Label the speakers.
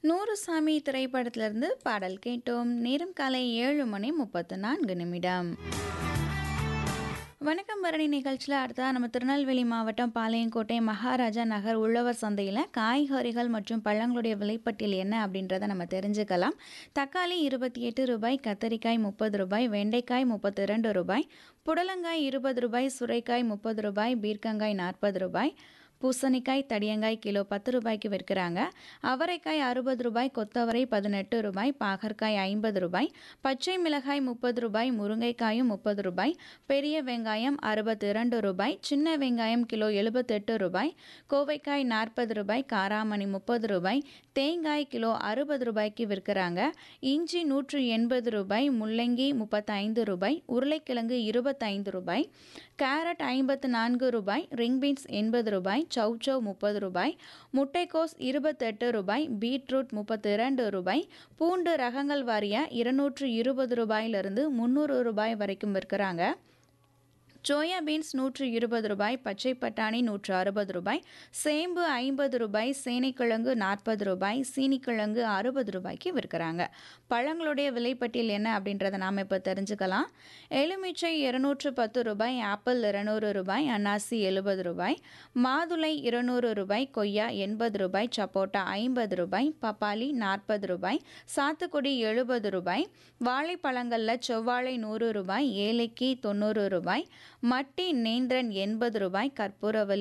Speaker 1: நூறு சாமி திரைப்படத்திலிருந்து பாடல் கேட்டோம் நேரம் காலை ஏழு மணி முப்பத்து நான்கு நிமிடம் வணக்கம் பரணி நிகழ்ச்சியில் அடுத்தா நம்ம திருநெல்வேலி மாவட்டம் பாளையங்கோட்டை மகாராஜா நகர் உழவர் சந்தையில் காய்கறிகள் மற்றும் பழங்களுடைய விலைப்பட்டியல் என்ன அப்படின்றத நம்ம தெரிஞ்சுக்கலாம் தக்காளி இருபத்தி எட்டு ரூபாய் கத்தரிக்காய் முப்பது ரூபாய் வெண்டைக்காய் முப்பத்தி ரெண்டு ரூபாய் புடலங்காய் இருபது ரூபாய் சுரைக்காய் முப்பது ரூபாய் பீர்க்கங்காய் நாற்பது ரூபாய் பூசணிக்காய் தடியங்காய் கிலோ பத்து ரூபாய்க்கு விற்கிறாங்க அவரைக்காய் அறுபது ரூபாய் கொத்தவரை பதினெட்டு ரூபாய் பாகற்காய் ஐம்பது ரூபாய் பச்சை மிளகாய் முப்பது ரூபாய் முருங்கைக்காயும் முப்பது ரூபாய் பெரிய வெங்காயம் அறுபத்தி இரண்டு ரூபாய் சின்ன வெங்காயம் கிலோ எழுபத்தெட்டு ரூபாய் கோவைக்காய் நாற்பது ரூபாய் காராமணி முப்பது ரூபாய் தேங்காய் கிலோ அறுபது ரூபாய்க்கு விற்கிறாங்க இஞ்சி நூற்று எண்பது ரூபாய் முள்ளங்கி முப்பத்தைந்து ரூபாய் உருளைக்கிழங்கு இருபத்தைந்து ரூபாய் கேரட் ஐம்பத்து நான்கு ரூபாய் ரிங் பீன்ஸ் எண்பது ரூபாய் சௌச்சௌ முப்பது ரூபாய் முட்டைக்கோஸ் இருபத்தெட்டு ரூபாய் பீட்ரூட் முப்பத்தி இரண்டு ரூபாய் பூண்டு ரகங்கள் வாரியாக இருநூற்று இருபது ரூபாயிலிருந்து முந்நூறு ரூபாய் வரைக்கும் விற்கிறாங்க சோயா பீன்ஸ் நூற்று இருபது ரூபாய் பச்சை பட்டாணி நூற்று அறுபது ரூபாய் சேம்பு ஐம்பது ரூபாய் சேனைக்கிழங்கு நாற்பது ரூபாய் சீனிக்கிழங்கு அறுபது ரூபாய்க்கு விற்கிறாங்க பழங்களுடைய விலைப்பட்டியல் என்ன அப்படின்றத நாம் இப்போ தெரிஞ்சுக்கலாம் எலுமிச்சை இருநூற்று பத்து ரூபாய் ஆப்பிள் இருநூறு ரூபாய் அன்னாசி எழுபது ரூபாய் மாதுளை இருநூறு ரூபாய் கொய்யா எண்பது ரூபாய் சப்போட்டா ஐம்பது ரூபாய் பப்பாளி நாற்பது ரூபாய் சாத்துக்குடி எழுபது ரூபாய் வாழைப்பழங்களில் செவ்வாழை நூறு ரூபாய் ஏலைக்கி தொண்ணூறு ரூபாய் மட்டி நேந்திரன் எண்பது ரூபாய் கற்பூரவல்லி